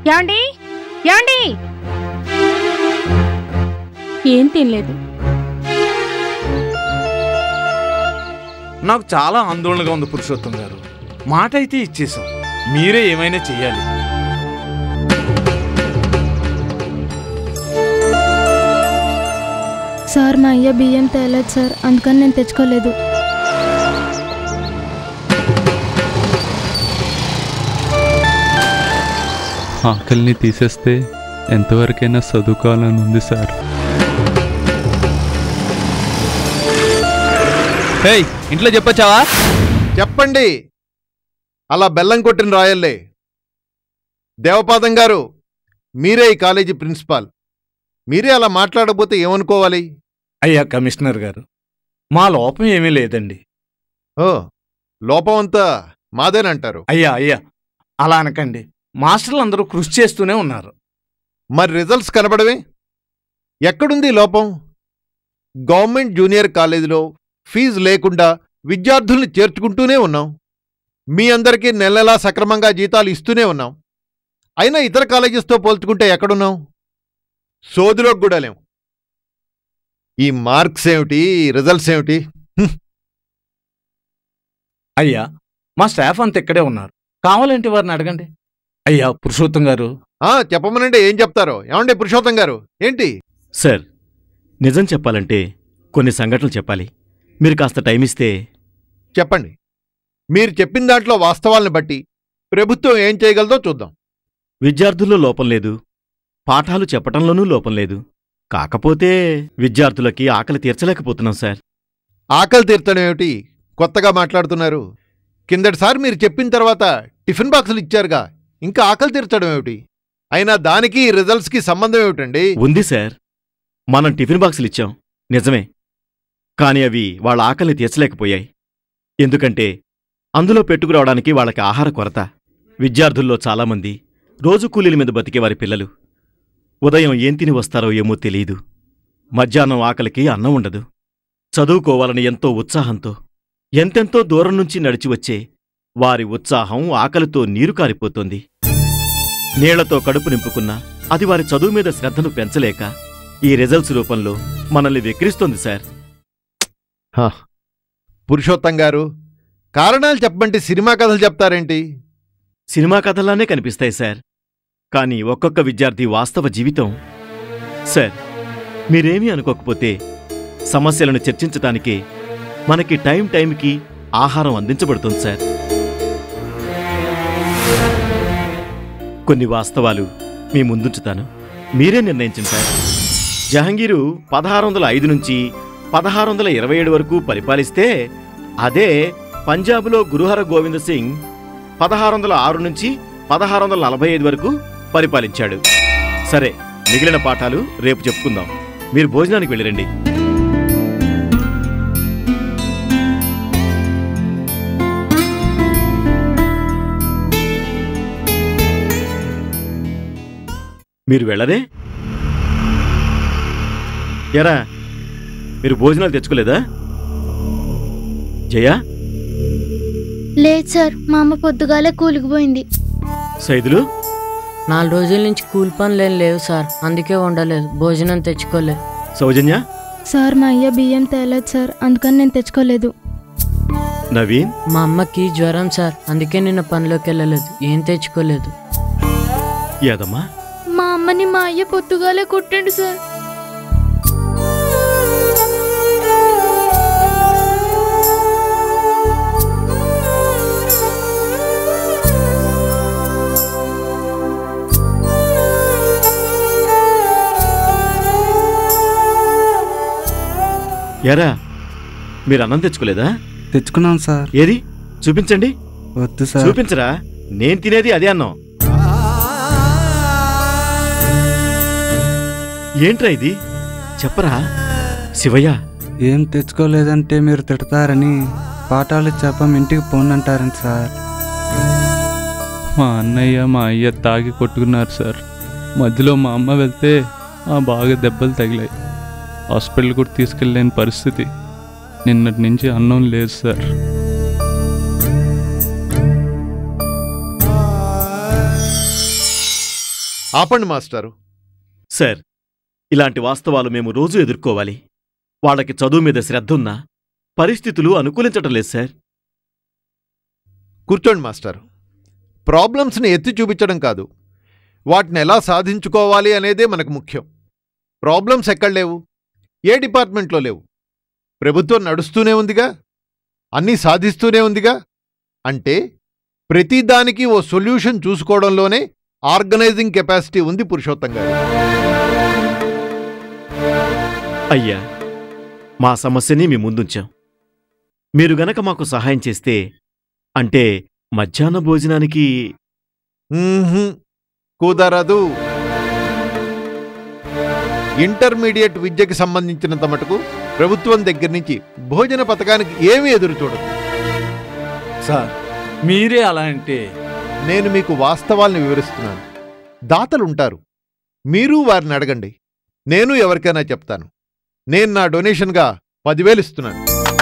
యాండి యాండి ఏం తినలేదు నాకు చాలా ఆందోళనగా ఉంది పురుషోత్తం గారు మాట అయితే ఇచ్చేసాం మీరే ఏమైనా చెయ్యాలి సార్ మా అయ్య బియ్యం తేలేదు సార్ అందుకని నేను తెచ్చుకోలేదు ఆకలిని తీసేస్తే ఎంతవరకైనా చదువుకోవాలని ఉంది సార్ హేయ్ ఇంట్లో చెప్పొచ్చావా చెప్పండి అలా బెల్లం కొట్టిన రాయల్లే దేవపాదం గారు మీరే ఈ కాలేజీ ప్రిన్సిపాల్ మీరే అలా మాట్లాడకపోతే ఏమనుకోవాలి అయ్యా కమిషనర్ గారు మా లోపం ఏమీ లేదండి ఓ లోపం అంతా మాదేనంటారు అయ్యా అయ్యా అలా అనకండి మాస్టర్లు అందరూ కృషి చేస్తూనే ఉన్నారు మరి రిజల్ట్స్ కనబడవే ఎక్కడుంది ఈ లోపం గవర్నమెంట్ జూనియర్ కాలేజీలో ఫీజు లేకుండా విద్యార్థుల్ని చేర్చుకుంటూనే ఉన్నాం మీ అందరికీ నెల నెలా సక్రమంగా జీతాలు ఇస్తూనే ఉన్నాం అయినా ఇతర కాలేజెస్తో పోల్చుకుంటే ఎక్కడున్నాం సోదిలోకి కూడా లేం ఈ మార్క్స్ ఏమిటి ఈ రిజల్ట్స్ ఏమిటి అయ్యా మా స్టాఫ్ అంతా ఇక్కడే ఉన్నారు కావాలంటే వారిని అడగండి అయ్యా పురుషోత్తం గారు ఆ చెప్పమనండి ఏం చెప్తారో ఏమండి పురుషోత్తం గారు ఏంటి సార్ నిజం చెప్పాలంటే కొన్ని సంఘటనలు చెప్పాలి మీరు కాస్త టైం ఇస్తే చెప్పండి మీరు చెప్పిన దాంట్లో వాస్తవాలను బట్టి ప్రభుత్వం ఏం చేయగలదో చూద్దాం విద్యార్థుల్లో లోపం లేదు పాఠాలు చెప్పటంలోనూ లోపం లేదు కాకపోతే విద్యార్థులకి ఆకలి తీర్చలేకపోతున్నాం సార్ ఆకలి తీర్చడం ఏమిటి కొత్తగా మాట్లాడుతున్నారు కిందటిసారి మీరు చెప్పిన తర్వాత టిఫిన్ బాక్సులు ఇచ్చారుగా ఇంకా ఆకలి తీర్చడం ఏమిటి అయినా దానికి ఈ రిజల్ట్స్కి సంబంధం ఏమిటండి ఉంది సార్ మనం టిఫిన్ బాక్సులు ఇచ్చాం నిజమే కాని అవి వాళ్ళ ఆకలిని తీర్చలేకపోయాయి ఎందుకంటే అందులో పెట్టుకురావడానికి వాళ్ళకి ఆహార కొరత విద్యార్థుల్లో చాలామంది రోజు కూలీల మీద బతికే వారి పిల్లలు ఉదయం ఏం తిని వస్తారో ఏమో తెలియదు మధ్యాహ్నం ఆకలికి అన్నం ఉండదు చదువుకోవాలని ఎంతో ఉత్సాహంతో ఎంతెంతో దూరం నుంచి నడిచి వచ్చే వారి ఉత్సాహం ఆకలితో నీరు కారిపోతోంది నీళ్లతో కడుపు నింపుకున్నా అది వారి చదువు మీద శ్రద్ధను పెంచలేక ఈ రిజల్ట్స్ రూపంలో మనల్ని వెక్కిరిస్తోంది సార్ హ, పురుషోత్తం గారు కారణాలు చెప్పమంటే సినిమా కథలు చెప్తారేంటి సినిమా కథలానే కనిపిస్తాయి సార్ కానీ ఒక్కొక్క విద్యార్థి వాస్తవ జీవితం సార్ మీరేమీ అనుకోకపోతే సమస్యలను చర్చించటానికి మనకి టైం టైంకి ఆహారం అందించబడుతుంది సార్ కొన్ని వాస్తవాలు మీ ముందుంచుతాను మీరే నిర్ణయించండి సార్ జహంగీరు పదహారు వందల ఐదు నుంచి పదహారు వందల ఇరవై ఏడు వరకు పరిపాలిస్తే అదే పంజాబ్లో గురుహర గోవింద్ సింగ్ పదహారు వందల ఆరు నుంచి పదహారు వందల నలభై ఐదు వరకు పరిపాలించాడు సరే మిగిలిన పాఠాలు రేపు చెప్పుకుందాం మీరు భోజనానికి వెళ్ళిరండి మీరు వెళ్ళరే ఎరా మీరు భోజనాలు తెచ్చుకోలేదా జయా లేదు సార్ మా అమ్మ పొద్దుగాలే కూలికిపోయింది సైదులు నాలుగు రోజుల నుంచి కూలి పనులు ఏం లేవు సార్ అందుకే వండలేదు భోజనం తెచ్చుకోలే సౌజన్య సార్ మా అయ్య బియ్యం తేలేదు సార్ అందుకని నేను తెచ్చుకోలేదు నవీన్ మా అమ్మకి జ్వరం సార్ అందుకే నిన్న పనిలోకి వెళ్ళలేదు ఏం తెచ్చుకోలేదు యాదమ్మా మా అమ్మని మా అయ్య పొద్దుగాలే కొట్టండి సార్ ఎరా మీరు అన్నం తెచ్చుకోలేదా తెచ్చుకున్నాం సార్ ఏది చూపించండి వద్దు సార్ చూపించరా నేను తినేది అదే అన్నం ఏంట్రా ఇది చెప్పరా శివయ్య ఏం తెచ్చుకోలేదంటే మీరు తిడతారని పాఠాలు చెప్పం ఇంటికి పోనంటారని సార్ మా అన్నయ్య మా అయ్య తాగి కొట్టుకున్నారు సార్ మధ్యలో మా అమ్మ వెళ్తే ఆ బాగా దెబ్బలు తగిలాయి హాస్పిటల్ కూడా తీసుకెళ్ళలేని పరిస్థితి నిన్నటి నుంచి అన్నం లేదు సార్ ఆపండి మాస్టారు సార్ ఇలాంటి వాస్తవాలు మేము రోజూ ఎదుర్కోవాలి వాళ్ళకి చదువు మీద శ్రద్ధ ఉన్నా పరిస్థితులు అనుకూలించటం లేదు సార్ కూర్చోండి మాస్టారు ప్రాబ్లమ్స్ని ఎత్తి చూపించడం కాదు వాటిని ఎలా సాధించుకోవాలి అనేదే మనకు ముఖ్యం ప్రాబ్లమ్స్ ఎక్కడ లేవు ఏ డిపార్ట్మెంట్లో లేవు ప్రభుత్వం నడుస్తూనే ఉందిగా అన్నీ సాధిస్తూనే ఉందిగా అంటే ప్రతిదానికి ఓ సొల్యూషన్ చూసుకోవడంలోనే ఆర్గనైజింగ్ కెపాసిటీ ఉంది పురుషోత్తం గారు అయ్యా మా సమస్యని మీ ముందుంచాం మీరు గనక మాకు సహాయం చేస్తే అంటే మధ్యాహ్న భోజనానికి మ్మ్హ్మ్. కుదరదు ఇంటర్మీడియట్ విద్యకి సంబంధించినంత మటుకు ప్రభుత్వం దగ్గర నుంచి భోజన పథకానికి ఏమీ ఎదురు చూడదు సార్ మీరే అలా అంటే నేను మీకు వాస్తవాల్ని వివరిస్తున్నాను దాతలుంటారు మీరు వారిని అడగండి నేను ఎవరికైనా చెప్తాను నేను నా డొనేషన్గా పదివేలు ఇస్తున్నాను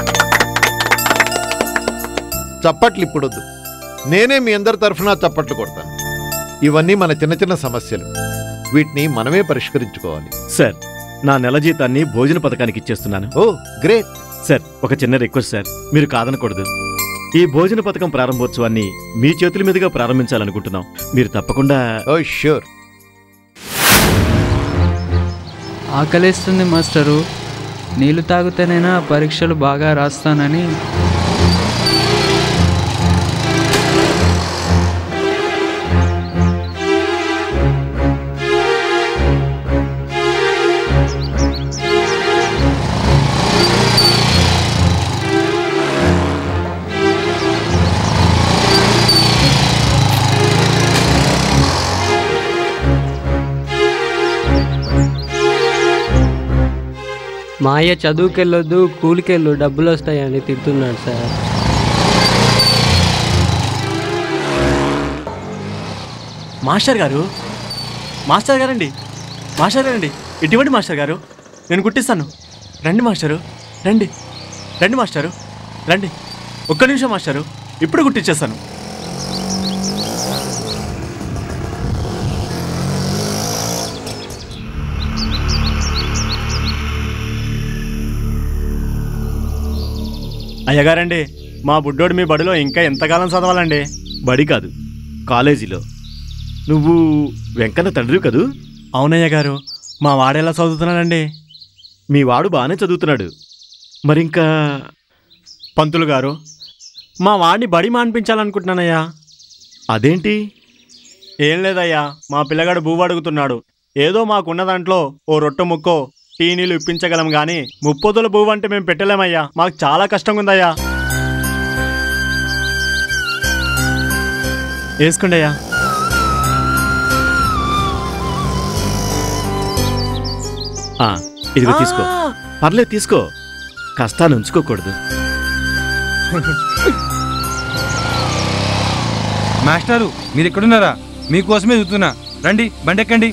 చప్పట్లు ఇప్పుడొద్దు నేనే మీ అందరి తరఫున చప్పట్లు కొడతాను ఇవన్నీ మన చిన్న చిన్న సమస్యలు వీటిని మనమే పరిష్కరించుకోవాలి సార్ నా నెల జీతాన్ని భోజన పథకానికి ఇచ్చేస్తున్నాను ఓ గ్రేట్ సార్ ఒక చిన్న రిక్వెస్ట్ సార్ మీరు కాదనకూడదు ఈ భోజన పథకం ప్రారంభోత్సవాన్ని మీ చేతుల మీదుగా ప్రారంభించాలనుకుంటున్నాం మీరు తప్పకుండా ఓ ష్యూర్ ఆకలేస్తుంది మాస్టరు నీళ్లు తాగితేనైనా పరీక్షలు బాగా రాస్తానని మా అయ్య చదువుకెళ్ళొద్దు కూలికెళ్ళు డబ్బులు వస్తాయని తిడుతున్నాడు సార్ మాస్టర్ గారు మాస్టర్ గారండి మాస్టర్ గారండి ఇటువంటి మాస్టర్ గారు నేను కుట్టిస్తాను రండి మాస్టరు రండి రండి మాస్టరు రండి ఒక్క నిమిషం మాస్టరు ఇప్పుడు కుట్టించేస్తాను అయ్యగారండి మా బుడ్డోడు మీ బడిలో ఇంకా ఎంతకాలం చదవాలండి బడి కాదు కాలేజీలో నువ్వు వెంకన్న తండ్రి కదూ అవునయ్య గారు మా వాడేలా చదువుతున్నాడండి మీ వాడు బాగానే చదువుతున్నాడు మరింకా పంతులు గారు మా వాడిని బడి మాన్పించాలనుకుంటున్నానయ్యా అదేంటి ఏం లేదయ్యా మా పిల్లగాడు భూవు అడుగుతున్నాడు ఏదో మాకున్న దాంట్లో ఓ రొట్టె ముక్కో టీ నీళ్ళు ఇప్పించగలం గాని ముప్పొద్దుల భూవు అంటే మేము పెట్టలేమయ్యా మాకు చాలా కష్టంగా ఉందయ్యా వేసుకోండి అయ్యా ఆ, ఇదిగో తీసుకో పర్లేదు తీసుకో కష్టాన్ని ఉంచుకోకూడదు మాస్టారు మీరు ఎక్కడున్నారా మీకోసమే చూస్తున్నా రండి బండెక్కండి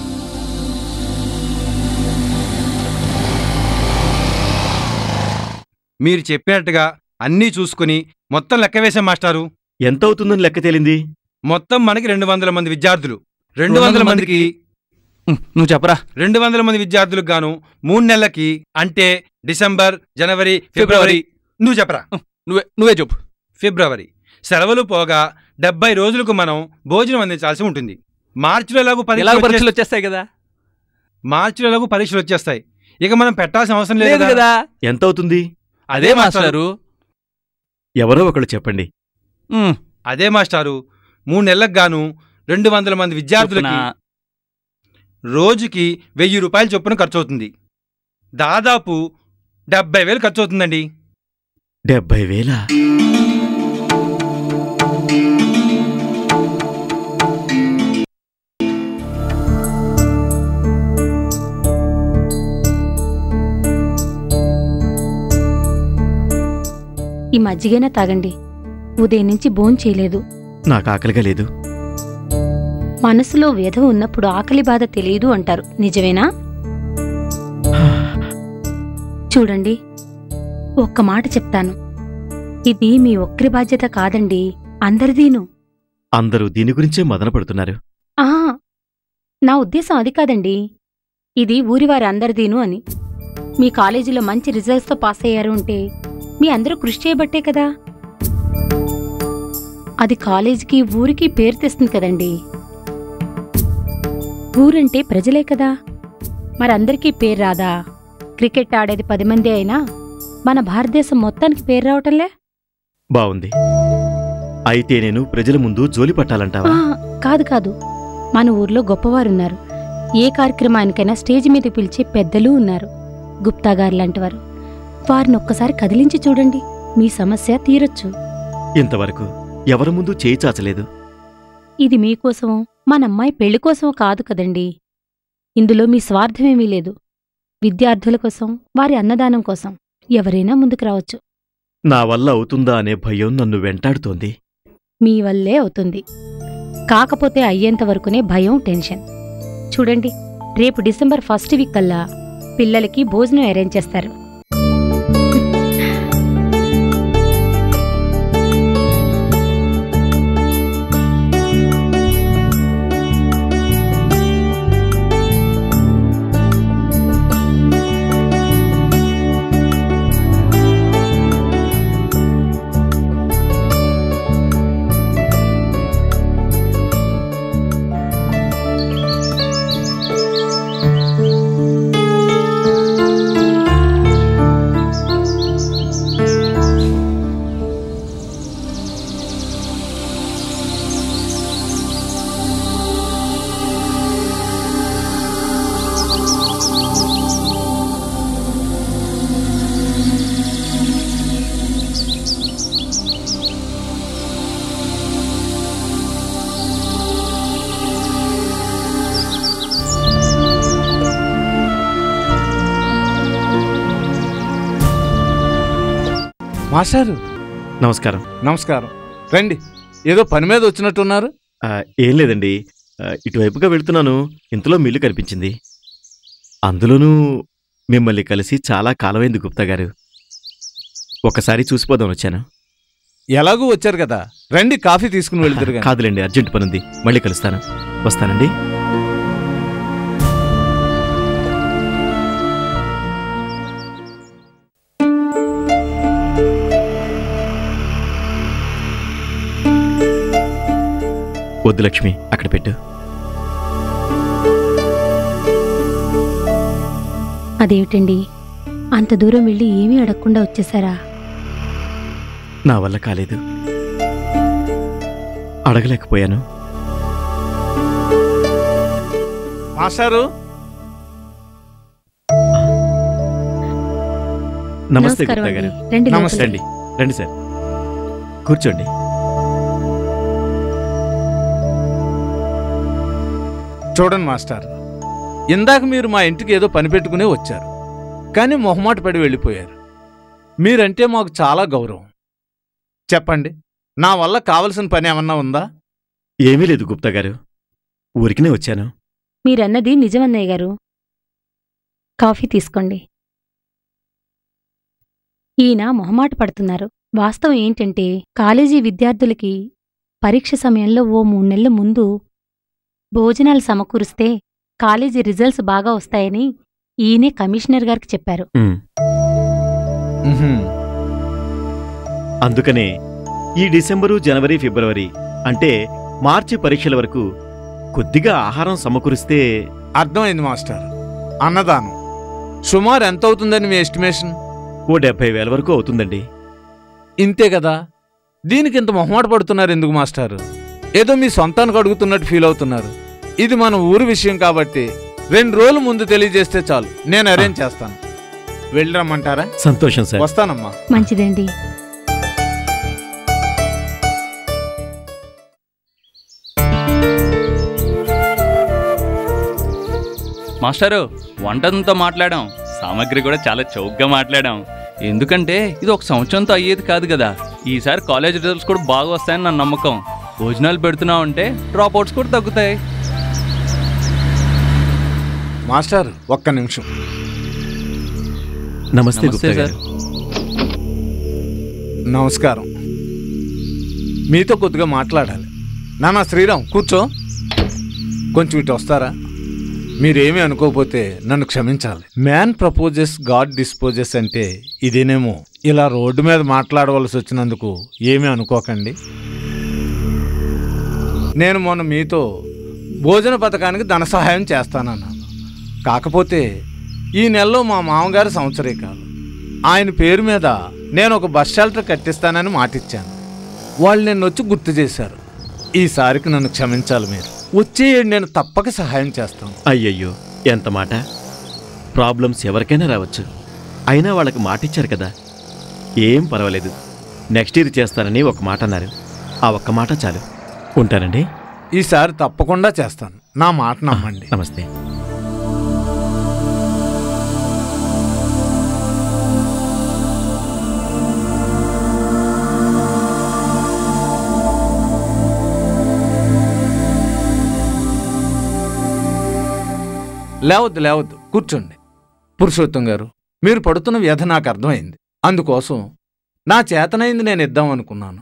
మీరు చెప్పినట్టుగా అన్నీ చూసుకుని మొత్తం లెక్క వేసాం మాస్టారు ఎంత అవుతుందని లెక్క తేలింది మొత్తం మనకి రెండు వందల మంది విద్యార్థులు రెండు వందల మందికి నువ్వు చెప్పరా రెండు వందల మంది విద్యార్థులకు గాను మూడు నెలలకి అంటే డిసెంబర్ జనవరి ఫిబ్రవరి నువ్వు చెప్పరా నువ్వే నువ్వే చెప్పు ఫిబ్రవరి సెలవులు పోగా డెబ్బై రోజులకు మనం భోజనం అందించాల్సి ఉంటుంది మార్చిలో ఎలాగో ఎలాగ పరీక్షలు పరీక్షలు వచ్చేస్తాయి వచ్చేస్తాయి కదా మార్చిలో ఎలాగో పరీక్షలు వచ్చేస్తాయి ఇక మనం పెట్టాల్సిన అవసరం లేదు లేదు కదా కదా ఎంత అవుతుంది అదే మాస్టారు ఎవరో ఒకళ్ళు చెప్పండి ఉమ్, అదే మాస్టారు మూడు నెలలకు గాను రెండు వందల మంది విద్యార్థులకి చొప్పున. రోజుకి వెయ్యి రూపాయల చొప్పున ఖర్చు అవుతుంది దాదాపు డెబ్బై వేలు ఖర్చు అవుతుందండి డెబ్బై వేల ఈ మజ్జిగైనా తాగండి ఉదయం నుంచి భోం చేయలేదు నాకు ఆకలిగా లేదు మనసులో వ్యధ ఉన్నప్పుడు ఆకలి బాధ తెలియదు అంటారు నిజమేనా చూడండి ఒక్క మాట చెప్తాను ఇది మీ ఒక్కరి బాధ్యత కాదండి అందరిదీను అందరూ దీని గురించే మదన పడుతున్నారు ఆ నా ఉద్దేశం అది కాదండి ఇది ఊరివారి అందరిదీను అని మీ కాలేజీలో మంచి రిజల్ట్స్తో పాస్ అయ్యారు అంటే మీ అందరూ కృషి చేయబట్టే కదా అది కాలేజీకి ఊరికి పేరు తెస్తుంది కదండి ఊరంటే ప్రజలే కదా మరందరికీ పేరు రాదా క్రికెట్ ఆడేది పది మంది అయినా మన భారతదేశం మొత్తానికి పేరు రావటంలే బావుంది అయితే నేను ప్రజల ముందు జోలి పట్టాలంటావా ఆ, కాదు కాదు మన ఊర్లో గొప్పవారున్నారు ఏ కార్యక్రమానికైనా స్టేజ్ మీద పిలిచే పెద్దలు ఉన్నారు గుప్తా గారు లాంటివారు వారిని ఒక్కసారి కదిలించి చూడండి మీ సమస్య తీరొచ్చు ఇంతవరకు ఎవరి ముందు చేయి చాచలేదు ఇది మీకోసం మన అమ్మాయి పెళ్లి కోసం కాదు కదండి ఇందులో మీ స్వార్థమేమీ లేదు విద్యార్థుల కోసం వారి అన్నదానం కోసం ఎవరైనా ముందుకు రావచ్చు నా వల్ల అవుతుందా అనే భయం నన్ను వెంటాడుతోంది మీ వల్లే అవుతుంది కాకపోతే అయ్యేంత వరకునే భయం టెన్షన్ చూడండి రేపు డిసెంబర్ ఫస్ట్ వీక్ కల్లా పిల్లలకి భోజనం అరేంజ్ చేస్తారు మాస్టారు నమస్కారం నమస్కారం రండి ఏదో పని మీద వచ్చినట్టున్నారు ఆ, ఏం లేదండి ఆ, ఇటువైపుగా వెళ్తున్నాను ఇంతలో మిల్లు కనిపించింది అందులోనూ మిమ్మల్ని కలిసి చాలా కాలమైంది గుప్తా గారు ఒకసారి చూసిపోదాం వచ్చాను ఎలాగూ వచ్చారు కదా రండి కాఫీ తీసుకుని వెళ్తారు గాని. కాదులేండి అర్జెంట్ పనుంది మళ్ళీ కలుస్తాను వస్తానండి వద్దు లక్ష్మి అక్కడ పెట్టు అదేమిటండి అంత దూరం వెళ్ళి ఏమీ అడగకుండా వచ్చేసారా నా వల్ల కాలేదు అడగలేకపోయాను మాస్టారు నమస్తే నమస్కారం గుప్తా గారు అండి. రండి నమస్తే. రండి రండి సార్ కూర్చోండి చూడండి మాస్టర్ ఇందాక మీరు మా ఇంటికి ఏదో పని పెట్టుకునే వచ్చారు కానీ మొహమాట పడి వెళ్ళిపోయారు మీరంటే మాకు చాలా గౌరవం చెప్పండి నా వల్ల కావలసిన పని ఏమన్నా ఉందా ఏమీ లేదు గుప్తా గారు ఊరికినే వచ్చాను మీరన్నది నిజమన్నయ్య గారు కాఫీ తీసుకోండి ఈయన మొహమాట పడుతున్నారు వాస్తవం ఏంటంటే కాలేజీ విద్యార్థులకి పరీక్ష సమయంలో ఓ మూడు నెలల ముందు భోజనాలు సమకూరిస్తే కాలేజీ రిజల్ట్స్ బాగా వస్తాయని ఈయనే కమిషనర్ గారికి చెప్పారు ఉమ్. అందుకనే ఈ డిసెంబరు జనవరి ఫిబ్రవరి అంటే మార్చి పరీక్షల వరకు కొద్దిగా ఆహారం సమకూరిస్తే అర్థమైంది మాస్టర్ అన్నదానం సుమారు ఎంత అవుతుందని మీ ఎస్టిమేషన్ ఓ డెబ్బై వేల వరకు అవుతుందండి ఇంతే కదా దీనికి ఇంత మొహమాట పడుతున్నారు ఎందుకు మాస్టారు ఏదో మీ సొంతానికి అడుగుతున్నట్టు ఫీల్ అవుతున్నారు ఇది మన ఊరి విషయం కాబట్టి రెండు రోజులు ముందు తెలియజేస్తే చాలు నేను అరేంజ్ చేస్తాను వెళ్ళరమ్మంటారా సంతోషం సార్ వస్తానమ్మా మంచిదండి మాస్టారు వంటంతో మాట్లాడాం సామాగ్రి కూడా చాలా చౌకగా మాట్లాడాం ఎందుకంటే ఇది ఒక సంవత్సరంతో అయ్యేది కాదు కదా ఈసారి కాలేజ్ రిజల్ట్స్ కూడా బాగా వస్తాయని నా నమ్మకం భోజనాలు పెడుతున్నావు అంటే డ్రాప్ అవుట్స్ కూడా తగ్గుతాయి మాస్టర్ ఒక్క నిమిషం నమస్తే నమస్తే గుప్తా సార్. గారు నమస్కారం మీతో కొద్దిగా మాట్లాడాలి నానా శ్రీరామ్ కూర్చో కొంచెం ఇటు వస్తారా మీరేమీ అనుకోకపోతే నన్ను క్షమించాలి మ్యాన్ ప్రపోజెస్ గాడ్ డిస్పోజెస్ అంటే ఇదేనేమో ఇలా రోడ్డు మీద మాట్లాడవలసి వచ్చినందుకు ఏమీ అనుకోకండి నేను మొన్న మీతో భోజన పథకానికి ధన సహాయం చేస్తానన్నాను కాకపోతే ఈ నెలలో మా మామగారి సంవత్సరీకాలు ఆయన పేరు మీద నేను ఒక బస్ షెల్టర్ కట్టిస్తానని మాటిచ్చాను వాళ్ళు నిన్ను వచ్చి గుర్తు చేశారు ఈసారికి నన్ను క్షమించాలి మీరు వచ్చే ఏడు నేను తప్పక సహాయం చేస్తాను అయ్యయ్యో ఎంత మాట ప్రాబ్లమ్స్ ఎవరికైనా రావచ్చు అయినా వాళ్ళకి మాటిచ్చారు కదా ఏం పర్వాలేదు నెక్స్ట్ ఇయర్ చేస్తానని ఒక మాట అన్నారు ఆ ఒక్క మాట చాలు ఉంటానండి ఈసారి తప్పకుండా చేస్తాను నా మాట నమ్మండి నమస్తే లేవద్దు లేవద్దు కూర్చోండి పురుషోత్తం గారు మీరు పడుతున్న వ్యధ నాకు అర్థమైంది అందుకోసం నా చేతనైంది నేను ఇద్దాం అనుకున్నాను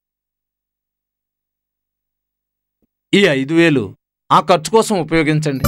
ఈ ఐదు వేలు ఆ ఖర్చు కోసం ఉపయోగించండి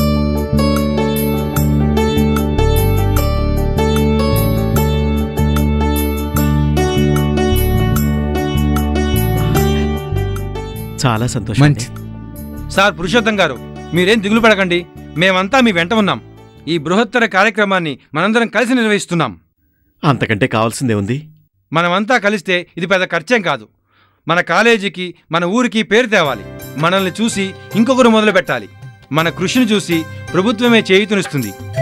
చాలా సంతోషం అండి. సార్ పురుషోత్తం గారు మీరేం దిగులు పడకండి మేమంతా మీ వెంట ఉన్నాం ఈ బృహత్తర కార్యక్రమాన్ని మనందరం కలిసి నిర్వహిస్తున్నాం అంతకంటే కావాల్సిందే ఉంది మనమంతా కలిస్తే ఇది పెద్ద ఖర్చేం కాదు మన కాలేజీకి మన ఊరికి పేరు తేవాలి మనల్ని చూసి ఇంకొకరు మొదలు పెట్టాలి మన కృషిని చూసి ప్రభుత్వమే చేయుతునిస్తుంది